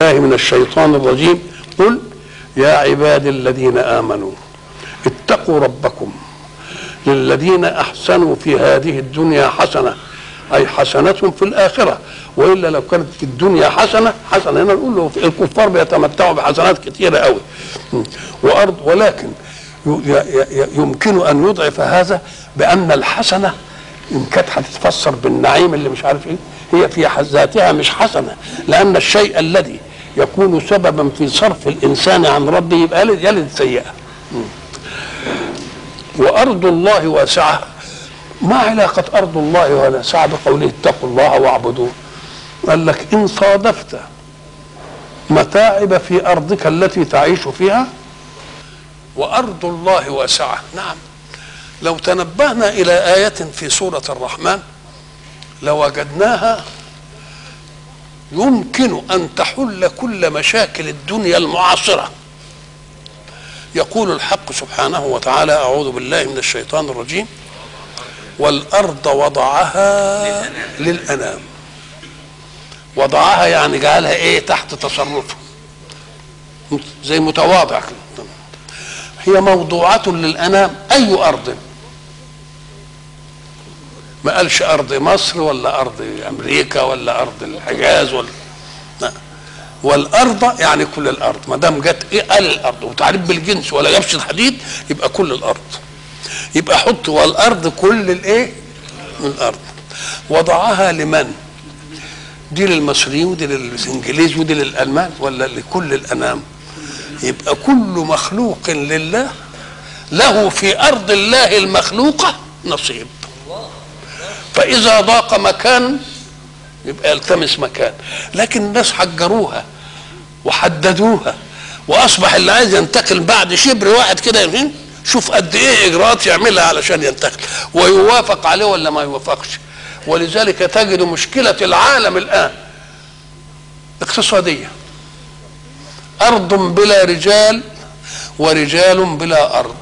بالله من الشيطان الرجيم قل يا عبادي الذين امنوا اتقوا ربكم للذين احسنوا في هذه الدنيا حسنه اي حسنه في الاخره والا لو كانت في الدنيا حسنه حسنه هنا نقول له الكفار بيتمتعوا بحسنات كثيره قوي وارض ولكن يمكن ان يضعف هذا بان الحسنه ان كانت هتتفسر بالنعيم اللي مش عارف ايه هي في ذاتها مش حسنه لان الشيء الذي يكون سببا في صرف الانسان عن ربه يبقى يلد سيئه وارض الله واسعه ما علاقه ارض الله واسعه بقوله اتقوا الله واعبدوه قال لك ان صادفت متاعب في ارضك التي تعيش فيها وارض الله واسعه نعم لو تنبهنا الى ايه في سوره الرحمن لوجدناها يمكن ان تحل كل مشاكل الدنيا المعاصره يقول الحق سبحانه وتعالى اعوذ بالله من الشيطان الرجيم والارض وضعها للانام وضعها يعني جعلها ايه تحت تصرفه زي متواضع هي موضوعة للأنام أي أرض ما قالش أرض مصر ولا أرض أمريكا ولا أرض الحجاز ولا لا. والأرض يعني كل الأرض ما دام جت إيه قال الأرض وتعريف بالجنس ولا جابش الحديد يبقى كل الأرض يبقى حط والأرض كل الإيه الأرض وضعها لمن؟ دي للمصريين ودي للانجليز ودي للالمان ولا لكل الانام يبقى كل مخلوق لله له في ارض الله المخلوقه نصيب فاذا ضاق مكان يبقى يلتمس مكان لكن الناس حجروها وحددوها واصبح اللي عايز ينتقل بعد شبر واحد كده شوف قد ايه اجراءات يعملها علشان ينتقل ويوافق عليه ولا ما يوافقش ولذلك تجد مشكلة العالم الآن اقتصادية أرض بلا رجال ورجال بلا أرض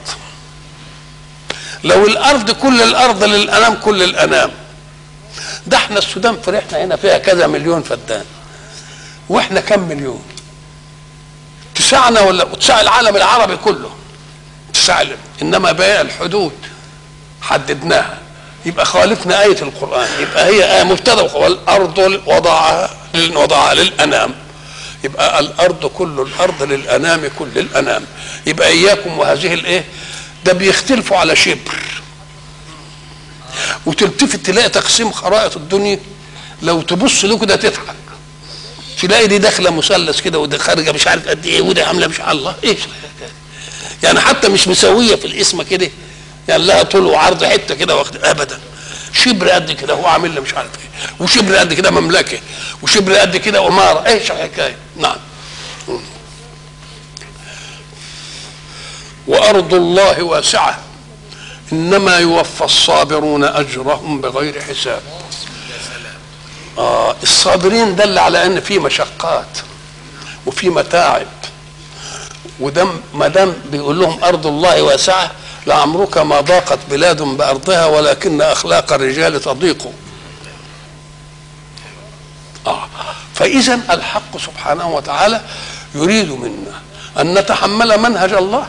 لو الأرض كل الأرض للأنام كل الأنام ده احنا السودان فرحنا هنا فيها كذا مليون فدان واحنا كم مليون تسعنا ولا تسع العالم العربي كله تسع انما باقي الحدود حددناها يبقى خالفنا آية القرآن يبقى هي آية مبتدأ والأرض وضعها وضعها للأنام يبقى الأرض كل الأرض للأنام كل الأنام يبقى إياكم وهذه الإيه ده بيختلفوا على شبر وتلتفت تلاقي تقسيم خرائط الدنيا لو تبص له كده تضحك تلاقي دي داخله مثلث كده ودي خارجه مش عارف قد ايه ودي عامله مش الله ايه يعني حتى مش مسويه في الاسم كده يعني لها طول وعرض حته كده واخد ابدا شبر قد كده هو عامل لي مش عارف ايه وشبر قد كده مملكه وشبر قد كده اماره ايش الحكايه نعم وارض الله واسعه انما يوفى الصابرون اجرهم بغير حساب آه الصابرين دل على ان في مشقات وفي متاعب ودم ما دام بيقول لهم ارض الله واسعه لعمرك ما ضاقت بلاد بارضها ولكن اخلاق الرجال تضيق آه. فاذا الحق سبحانه وتعالى يريد منا ان نتحمل منهج الله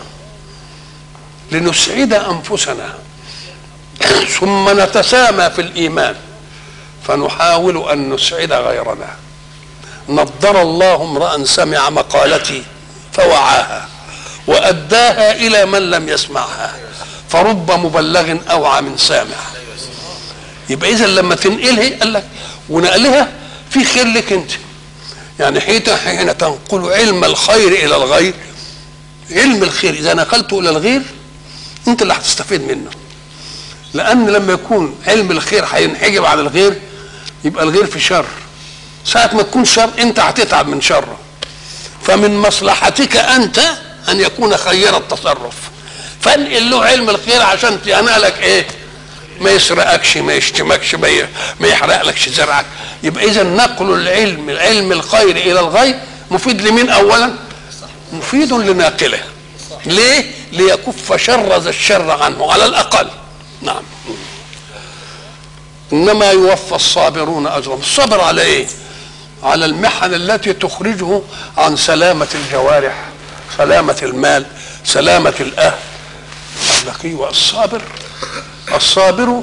لنسعد انفسنا ثم نتسامى في الايمان فنحاول ان نسعد غيرنا نضر الله امرا سمع مقالتي فوعاها واداها الى من لم يسمعها فرب مبلغ اوعى من سامع يبقى اذا لما تنقلها قال لك ونقلها في خير لك انت يعني حين حين تنقل علم الخير الى الغير علم الخير اذا نقلته الى الغير انت اللي هتستفيد منه لان لما يكون علم الخير هينحجب عن الغير يبقى الغير في شر ساعة ما تكون شر انت هتتعب من شره فمن مصلحتك انت ان يكون خير التصرف فانقل له علم الخير عشان ينالك ايه ما يسرقكش ما يشتمكش ما, ما يحرقلكش زرعك يبقى اذا نقل العلم علم الخير الى الغير مفيد لمين اولا مفيد لناقله ليه ليكف شر ذا الشر عنه على الاقل نعم انما يوفى الصابرون اجرهم الصبر على ايه على المحن التي تخرجه عن سلامة الجوارح سلامة المال سلامة الأهل قال لك الصابر الصابر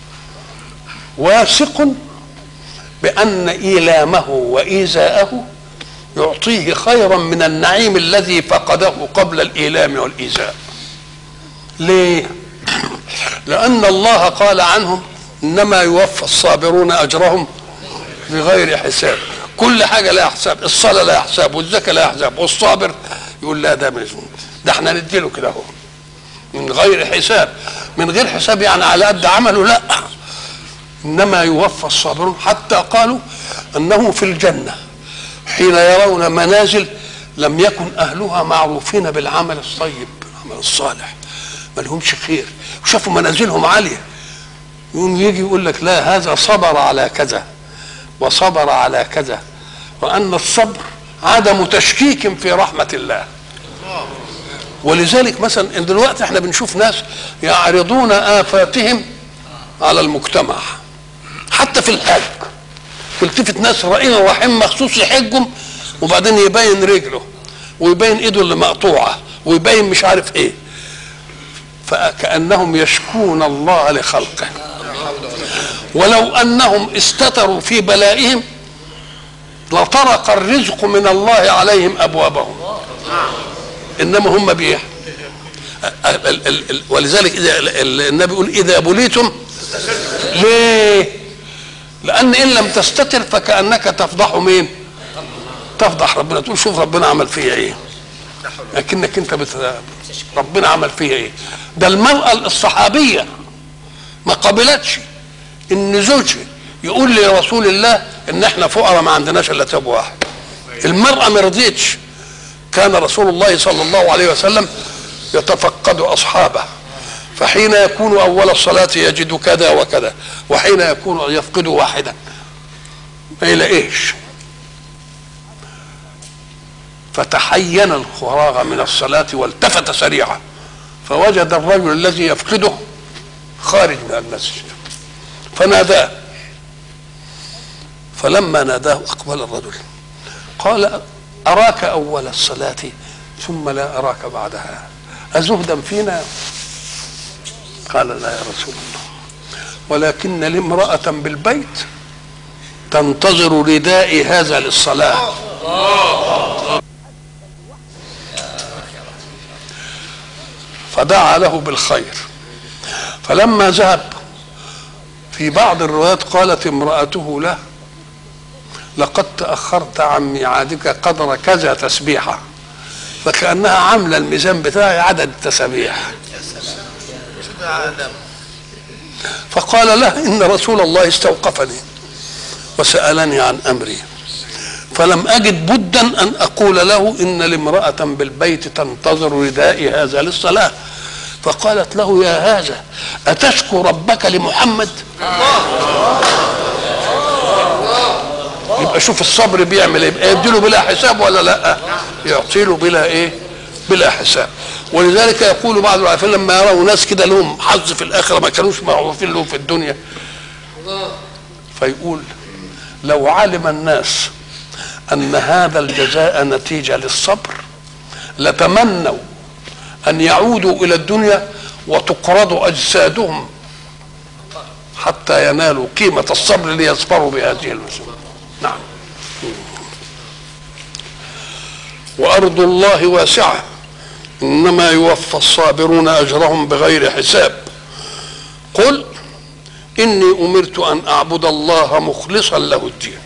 واثق بأن إيلامه وإيذاءه يعطيه خيرا من النعيم الذي فقده قبل الإيلام والإيذاء ليه لأن الله قال عنهم إنما يوفى الصابرون أجرهم بغير حساب كل حاجة لها حساب الصلاة لها حساب والزكاة لها حساب والصابر يقول لا ده مش ده احنا نديله كده اهو من غير حساب من غير حساب يعني على قد عمله لا انما يوفى الصابرون حتى قالوا انه في الجنه حين يرون منازل لم يكن اهلها معروفين بالعمل الطيب العمل الصالح ما لهمش خير وشافوا منازلهم عاليه يقوم يجي يقول لك لا هذا صبر على كذا وصبر على كذا وان الصبر عدم تشكيك في رحمه الله ولذلك مثلا دلوقتي احنا بنشوف ناس يعرضون افاتهم على المجتمع حتى في الحج تلتفت ناس رائين رايحين مخصوص يحجهم وبعدين يبين رجله ويبين ايده اللي مقطوعه ويبين مش عارف ايه فكانهم يشكون الله لخلقه ولو انهم استتروا في بلائهم لطرق الرزق من الله عليهم ابوابهم انما هم بيه ولذلك اذا النبي يقول اذا بليتم ليه لان ان لم تستتر فكانك تفضح مين تفضح ربنا تقول شوف ربنا عمل فيا ايه لكنك انت بت... ربنا عمل فيا ايه ده المراه الصحابيه ما قبلتش ان زوجها يقول لرسول الله ان احنا فقراء ما عندناش الا ثوب واحد المراه ما رضيتش كان رسول الله صلى الله عليه وسلم يتفقد اصحابه فحين يكون اول الصلاه يجد كذا وكذا وحين يكون يفقد واحدا ما يلاقيش فتحين الفراغ من الصلاة والتفت سريعا فوجد الرجل الذي يفقده خارج من المسجد فناداه فلما ناداه أقبل الرجل قال أراك أول الصلاة ثم لا أراك بعدها أزهدا فينا قال لا يا رسول الله ولكن لي امرأة بالبيت تنتظر ردائي هذا للصلاة فدعا له بالخير فلما ذهب في بعض الروايات قالت امرأته له لقد تأخرت عن ميعادك قدر كذا تسبيحة فكأنها عاملة الميزان بتاعي عدد التسابيح فقال له إن رسول الله استوقفني وسألني عن أمري فلم أجد بدا أن أقول له إن لامرأة بالبيت تنتظر ردائي هذا للصلاة فقالت له يا هذا أتشكو ربك لمحمد يبقى شوف الصبر بيعمل ايه يبقى يديله بلا حساب ولا لا يعطي له بلا ايه بلا حساب ولذلك يقول بعض العارفين لما يروا ناس كده لهم حظ في الاخره ما كانوش معروفين لهم في الدنيا فيقول لو علم الناس ان هذا الجزاء نتيجه للصبر لتمنوا ان يعودوا الى الدنيا وتقرض اجسادهم حتى ينالوا قيمه الصبر ليصبروا بهذه المسؤوليه نعم وارض الله واسعه انما يوفى الصابرون اجرهم بغير حساب قل اني امرت ان اعبد الله مخلصا له الدين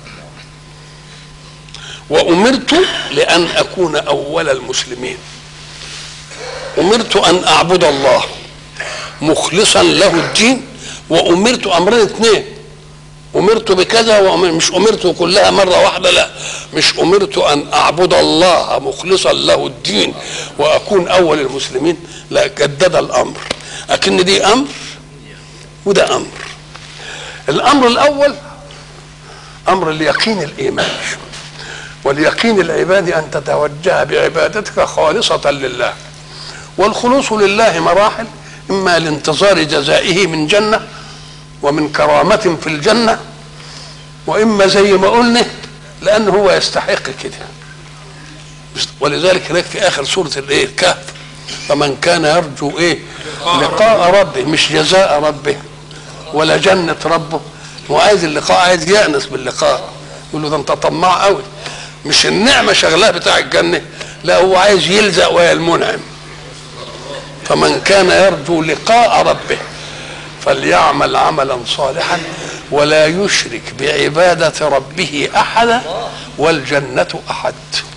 وامرت لان اكون اول المسلمين امرت ان اعبد الله مخلصا له الدين وامرت امرين اثنين امرت بكذا وأمر مش امرت كلها مره واحده لا مش امرت ان اعبد الله مخلصا له الدين واكون اول المسلمين لا جدد الامر لكن دي امر وده امر الامر الاول امر اليقين الايمان واليقين العباد ان تتوجه بعبادتك خالصه لله والخلوص لله مراحل اما لانتظار جزائه من جنه ومن كرامة في الجنة وإما زي ما قلنا لان هو يستحق كده ولذلك هناك في اخر سوره الايه الكهف فمن كان يرجو ايه لقاء ربه مش جزاء ربه ولا جنة ربه هو عايز اللقاء عايز يأنس باللقاء يقول له ده انت طماع قوي مش النعمة شغلها بتاع الجنة لا هو عايز يلزق ويا المنعم فمن كان يرجو لقاء ربه فليعمل عملا صالحا ولا يشرك بعبادة ربه أحدا والجنة أحد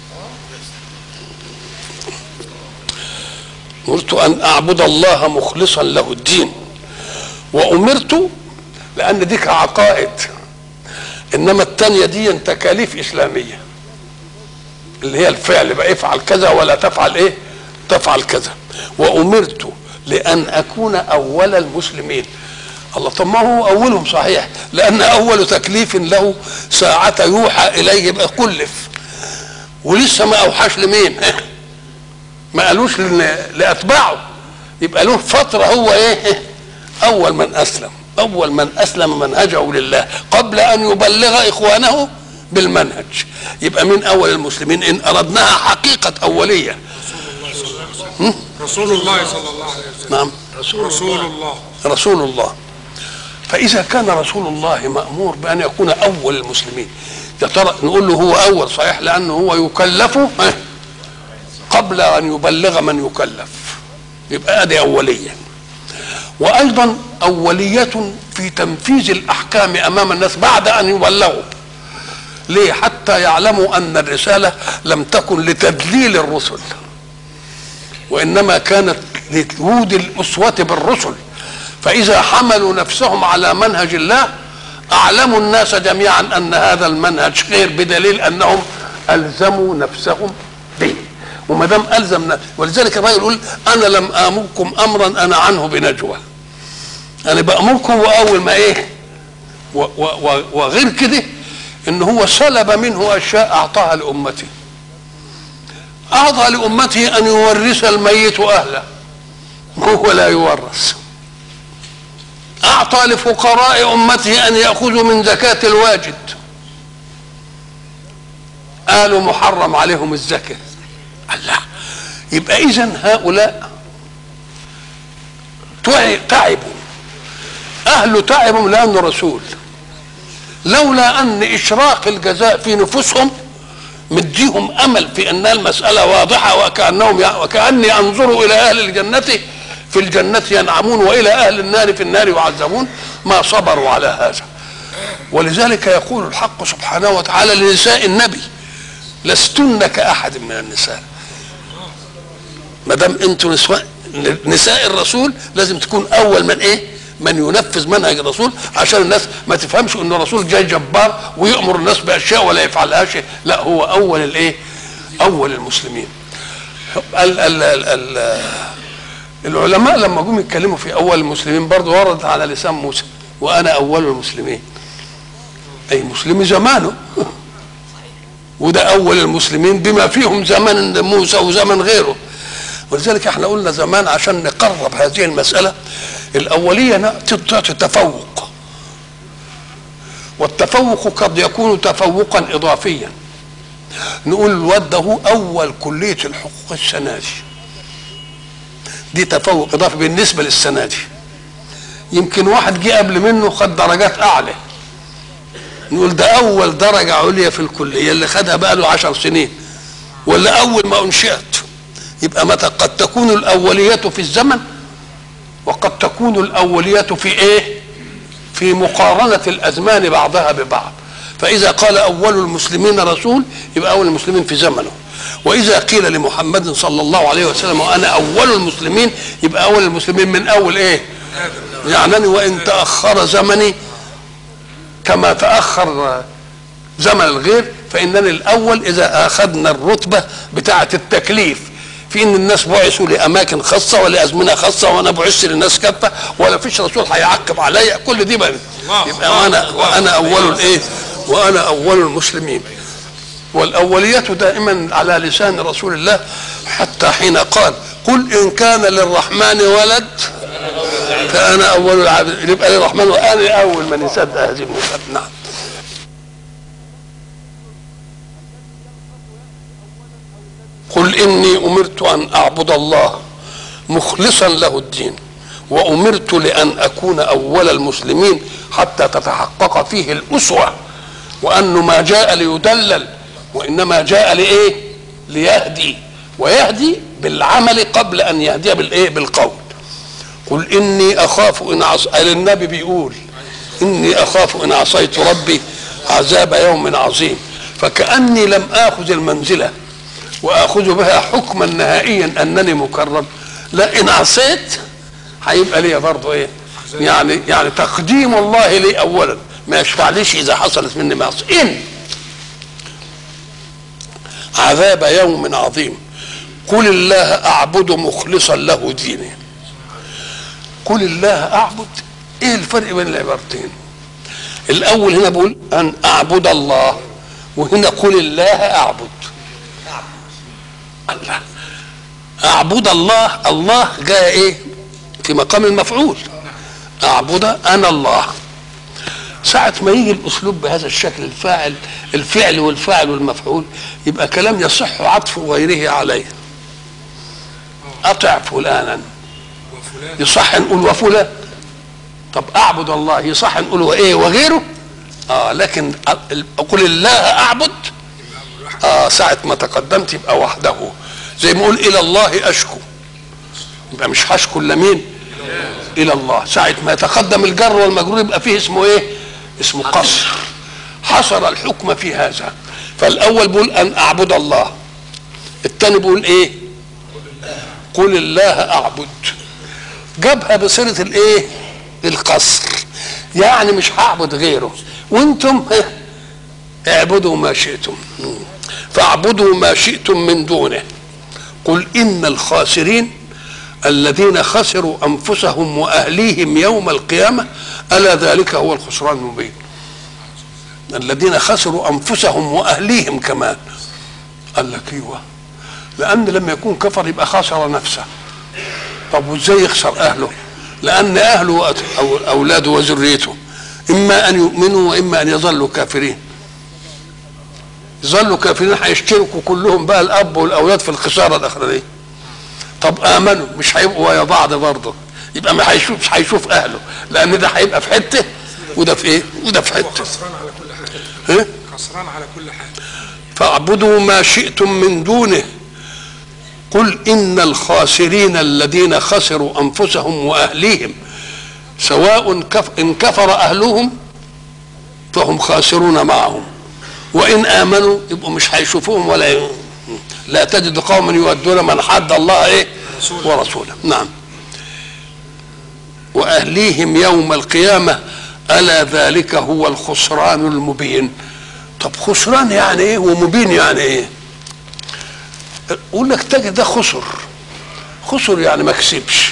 أمرت أن أعبد الله مخلصا له الدين وأمرت لأن ديك عقائد إنما التانية دي تكاليف إسلامية اللي هي الفعل بقى افعل كذا ولا تفعل إيه تفعل كذا وأمرت لأن أكون أول المسلمين الله طب ما هو أولهم صحيح لأن أول تكليف له ساعة يوحى إليه يبقى كلف ولسه ما أوحاش لمين ما قالوش لاتباعه يبقى له فتره هو ايه اول من اسلم اول من اسلم منهجه لله قبل ان يبلغ اخوانه بالمنهج يبقى من اول المسلمين ان اردناها حقيقه اوليه رسول الله صلى الله عليه وسلم نعم رسول, رسول الله رسول الله فاذا كان رسول الله مامور بان يكون اول المسلمين يا ترى نقول له هو اول صحيح لانه هو يكلف قبل ان يبلغ من يكلف يبقى ادي اوليه وايضا اوليه في تنفيذ الاحكام امام الناس بعد ان يبلغوا ليه حتى يعلموا ان الرساله لم تكن لتدليل الرسل وانما كانت لوجود الاسوه بالرسل فاذا حملوا نفسهم على منهج الله اعلموا الناس جميعا ان هذا المنهج خير بدليل انهم الزموا نفسهم به وما دام الزم نفسه ولذلك الراجل يقول انا لم امركم امرا انا عنه بنجوى انا بامركم واول ما ايه و و و وغير كده ان هو سلب منه اشياء اعطاها لامته اعطى لامته ان يورث الميت اهله وهو لا يورث اعطى لفقراء امته ان ياخذوا من زكاه الواجد قالوا محرم عليهم الزكاه الله يبقى اذا هؤلاء تعبوا اهل تعبوا لانه رسول لولا ان اشراق الجزاء في نفوسهم مديهم امل في ان المساله واضحه وكانهم وكاني انظر الى اهل الجنه في الجنه ينعمون والى اهل النار في النار يعذبون ما صبروا على هذا ولذلك يقول الحق سبحانه وتعالى لنساء النبي لستن كاحد من النساء ما دام انتوا نساء نساء الرسول لازم تكون اول من ايه من ينفذ منهج الرسول عشان الناس ما تفهمش ان الرسول جاي جبار ويامر الناس باشياء ولا يفعلهاش لا هو اول الايه اول المسلمين ال ال ال ال العلماء لما جم يتكلموا في اول المسلمين برضه وردت على لسان موسى وانا اول المسلمين اي مسلم زمانه وده اول المسلمين بما فيهم زمن موسى وزمن غيره ولذلك احنا قلنا زمان عشان نقرب هذه المساله الاوليه تعطي تفوق والتفوق قد يكون تفوقا اضافيا نقول الواد ده هو اول كليه الحقوق السنه دي دي تفوق اضافي بالنسبه للسنه دي يمكن واحد جه قبل منه خد درجات اعلى نقول ده اول درجه عليا في الكليه اللي خدها بقى له عشر سنين ولا اول ما انشئت يبقى متى قد تكون الاوليه في الزمن وقد تكون الاوليه في ايه في مقارنه الازمان بعضها ببعض فاذا قال اول المسلمين رسول يبقى اول المسلمين في زمنه واذا قيل لمحمد صلى الله عليه وسلم وانا اول المسلمين يبقى اول المسلمين من اول ايه يعني وان تاخر زمني كما تاخر زمن الغير فانني الاول اذا اخذنا الرتبه بتاعه التكليف في ان الناس بعثوا لاماكن خاصه ولازمنه خاصه وانا بعثت للناس كافه ولا فيش رسول هيعقب عليا كل دي بقى يبقى وانا وانا اول الايه وانا اول المسلمين والاوليه دائما على لسان رسول الله حتى حين قال قل ان كان للرحمن ولد فانا اول العابدين يبقى للرحمن وانا اول من يصدق هذه المسألة نعم قل اني امرت ان اعبد الله مخلصا له الدين وامرت لان اكون اول المسلمين حتى تتحقق فيه الاسوه وانه ما جاء ليدلل وانما جاء لايه ليهدي ويهدي بالعمل قبل ان يهدي بالايه بالقول قل اني اخاف ان عص... النبي بيقول اني اخاف ان عصيت ربي عذاب يوم عظيم فكاني لم اخذ المنزله واخذ بها حكما نهائيا انني مكرم لا ان عصيت هيبقى لي برضه ايه يعني يعني تقديم الله لي اولا ما يشفعليش اذا حصلت مني معصيه ان عذاب يوم عظيم قل الله اعبد مخلصا له ديني قل الله اعبد ايه الفرق بين العبارتين الاول هنا بقول ان اعبد الله وهنا قل الله اعبد الله اعبد الله الله جاء ايه في مقام المفعول اعبد انا الله ساعة ما يجي الأسلوب بهذا الشكل الفاعل الفعل والفاعل والمفعول يبقى كلام يصح عطف غيره عليه أطع فلانا وفلان يصح نقول وفلان طب أعبد الله يصح نقول وإيه وغيره آه لكن أقول الله أعبد آه ساعة ما تقدمت يبقى وحده زي ما أقول إلى الله أشكو يبقى مش هشكو إلا مين إلى الله ساعة ما يتقدم الجر والمجرور يبقى فيه اسمه إيه اسمه قصر حصر الحكم في هذا فالأول بيقول أن أعبد الله الثاني بيقول إيه قل الله أعبد جابها بصيغة الإيه القصر يعني مش هعبد غيره وانتم ها، اعبدوا ما شئتم فاعبدوا ما شئتم من دونه قل ان الخاسرين الذين خسروا انفسهم واهليهم يوم القيامه الا ذلك هو الخسران المبين الذين خسروا انفسهم واهليهم كمان قال لك ايوه لان لما يكون كفر يبقى خسر نفسه طب وازاي يخسر اهله لان اهله وأت- او اولاده وذريته اما ان يؤمنوا واما ان يظلوا كافرين يظلوا كافرين هيشتركوا كلهم بقى الاب والاولاد في الخساره الاخرانيه طب امنوا مش هيبقوا ويا بعض برضه يبقى ما هيشوف مش هيشوف اهله لان ده هيبقى في حته وده في ايه وده في هو حته خسران على كل حال إيه؟ خسران على كل حال فاعبدوا ما شئتم من دونه قل ان الخاسرين الذين خسروا انفسهم واهليهم سواء كف ان كفر اهلهم فهم خاسرون معهم وان امنوا يبقوا مش هيشوفوهم ولا ي... لا تجد قوما يودون من حد الله ايه ورسوله نعم واهليهم يوم القيامه الا ذلك هو الخسران المبين طب خسران يعني ايه ومبين يعني ايه اقول لك تجد ده خسر خسر يعني ما كسبش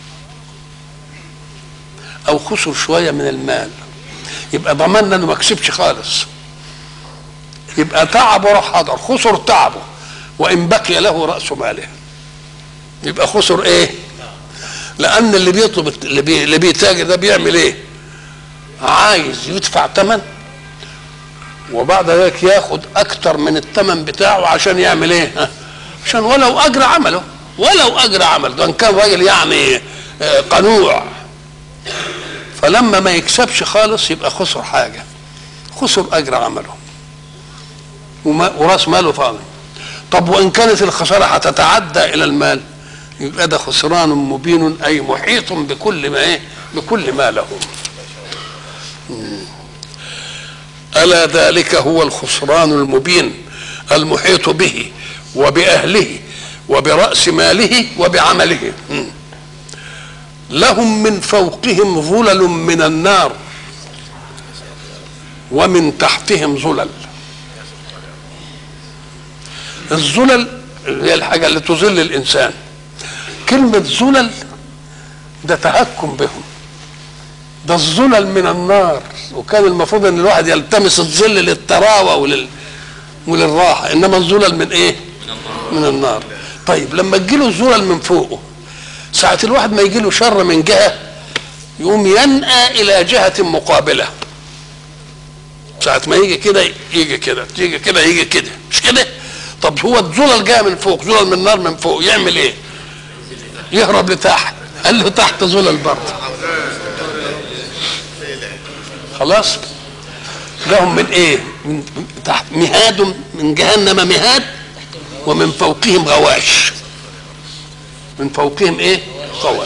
او خسر شويه من المال يبقى ضمننا انه ما كسبش خالص يبقى تعب وراح حضر خسر تعبه وان بقي له راس ماله يبقى خسر ايه لان اللي بيطلب اللي, بي اللي بيتاجر ده بيعمل ايه عايز يدفع ثمن وبعد ذلك ياخد اكتر من الثمن بتاعه عشان يعمل ايه ها؟ عشان ولو اجر عمله ولو اجر عمله ده ان كان راجل يعني آه، قنوع فلما ما يكسبش خالص يبقى خسر حاجه خسر اجر عمله وما- وراس ماله فاضي طب وان كانت الخساره هتتعدى الى المال يبقى ده خسران مبين اي محيط بكل ما ايه بكل ما له الا ذلك هو الخسران المبين المحيط به وباهله وبراس ماله وبعمله مم. لهم من فوقهم ظلل من النار ومن تحتهم ظلل الظلل هي الحاجه اللي تظل الانسان كلمه ظلل ده تهكم بهم ده الظلل من النار وكان المفروض ان الواحد يلتمس الظل للتراوى ولل وللراحه انما الظلل من ايه من النار طيب لما تجيله الظلل من فوقه ساعة الواحد ما يجيله شر من جهة يقوم ينأى إلى جهة مقابلة ساعة ما يجي كده يجي كده يجي كده يجي كده مش كده طب هو الظلل جايه من فوق ظلل من النار من فوق يعمل ايه يهرب لتحت قال له تحت ظلل برضه خلاص لهم من ايه من من تحت مهاد من جهنم مهاد ومن فوقهم غواش من فوقهم ايه غواش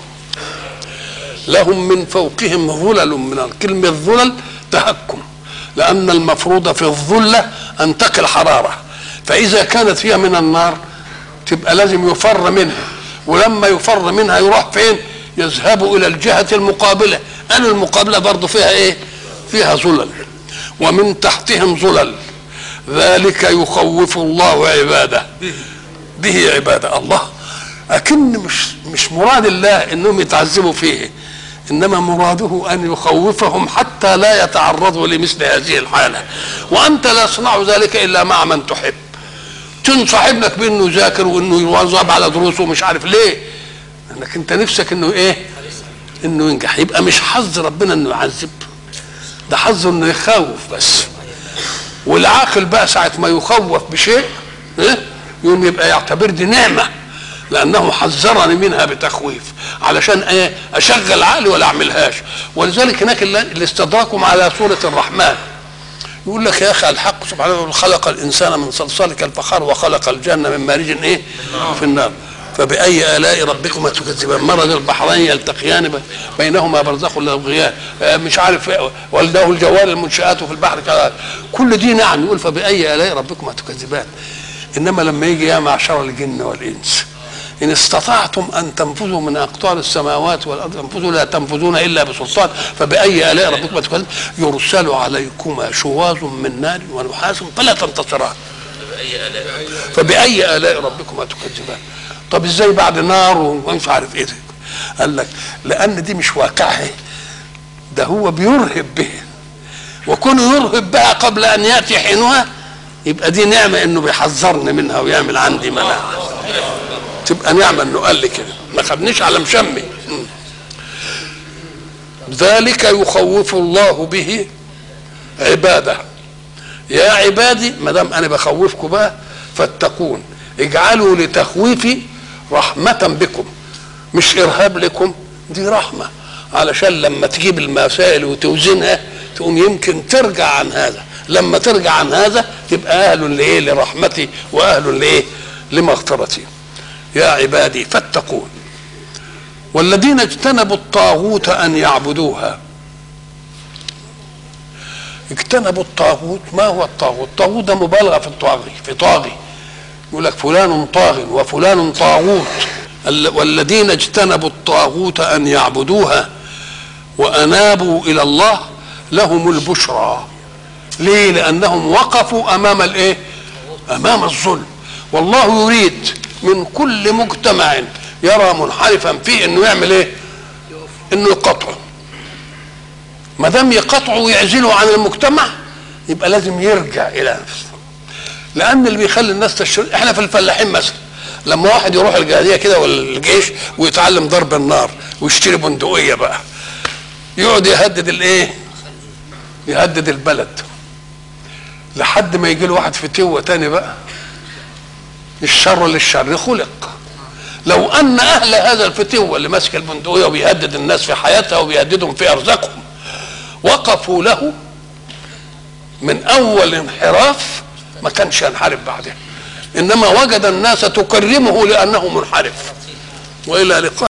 لهم من فوقهم ظلل من النار. كلمة ظلل تهكم لأن المفروض في الظلة أن تقي الحرارة فإذا كانت فيها من النار تبقى لازم يفر منها ولما يفر منها يروح فين يذهب إلى الجهة المقابلة أنا المقابلة برضو فيها إيه فيها ظلل ومن تحتهم ظلل ذلك يخوف الله عباده به عباده الله أكن مش مش مراد الله انهم يتعذبوا فيه انما مراده ان يخوفهم حتى لا يتعرضوا لمثل هذه الحاله وانت لا تصنع ذلك الا مع من تحب تنصح ابنك بانه يذاكر وانه يواظب على دروسه ومش عارف ليه انك انت نفسك انه ايه انه ينجح يبقى مش حظ ربنا انه يعذب ده حظه انه يخوف بس والعاقل بقى ساعة ما يخوف بشيء إيه؟ يوم يبقى يعتبر دي نعمة لأنه حذرني منها بتخويف علشان ايه أشغل عقلي ولا أعملهاش ولذلك هناك اللي اللي استدركوا على سورة الرحمن يقول لك يا أخي الحق سبحانه وتعالى خلق الإنسان من صلصال كالفخار وخلق الجنة من مارج إيه في النار فبأي آلاء ربكما تكذبان مرج البحرين يلتقيان ب- بينهما برزخ لا يبغيان آه، مش عارف إيه، ولده الجوار المنشآت في البحر كذلك كل دي نعم يقول فبأي آلاء ربكما تكذبان إنما لما يجي يا معشر الجن والإنس إن استطعتم أن تنفذوا من أقطار السماوات والأرض تنفذوا لا تنفذون إلا بسلطان فبأي آلاء ربكما تكذبان يرسل عليكما شواظ من نار ونحاس فلا تنتصران فبأي آلاء ربكما تكذبان طب ازاي بعد نار ومش عارف ايه ده قال لك لأن دي مش واقعه ده هو بيرهب به وكونه يرهب بها قبل أن يأتي حينها يبقى دي نعمة إنه بيحذرني منها ويعمل عندي مناعة تبقى نعمة إنه قال لي كده ما خدنيش على مشمي م. ذلك يخوف الله به عباده يا عبادي ما دام انا بخوفكم بقى فاتقون اجعلوا لتخويفي رحمة بكم مش ارهاب لكم دي رحمة علشان لما تجيب المسائل وتوزنها تقوم يمكن ترجع عن هذا لما ترجع عن هذا تبقى اهل لايه لرحمتي واهل لايه لمغفرتي يا عبادي فاتقون والذين اجتنبوا الطاغوت ان يعبدوها اجتنبوا الطاغوت ما هو الطاغوت الطاغوت ده مبالغه في الطاغي في طاغي يقول لك فلان طاغ وفلان طاغوت ال- والذين اجتنبوا الطاغوت ان يعبدوها وانابوا الى الله لهم البشرى ليه لانهم وقفوا امام الايه امام الظلم والله يريد من كل مجتمع يرى منحرفا فيه انه يعمل ايه انه يقطعه ما دام يقطعوا ويعزلوا عن المجتمع يبقى لازم يرجع الى نفسه لان اللي بيخلي الناس تشتري احنا في الفلاحين مثلا لما واحد يروح الجهاديه كده ولا الجيش ويتعلم ضرب النار ويشتري بندقيه بقى يقعد يهدد الايه يهدد البلد لحد ما يجي له واحد فتوه تاني بقى الشر للشر خلق لو ان اهل هذا الفتوه اللي ماسك البندقيه وبيهدد الناس في حياتها وبيهددهم في ارزاقهم وقفوا له من اول انحراف ما كانش ينحرف بعدها انما وجد الناس تكرمه لانه منحرف والى لقاء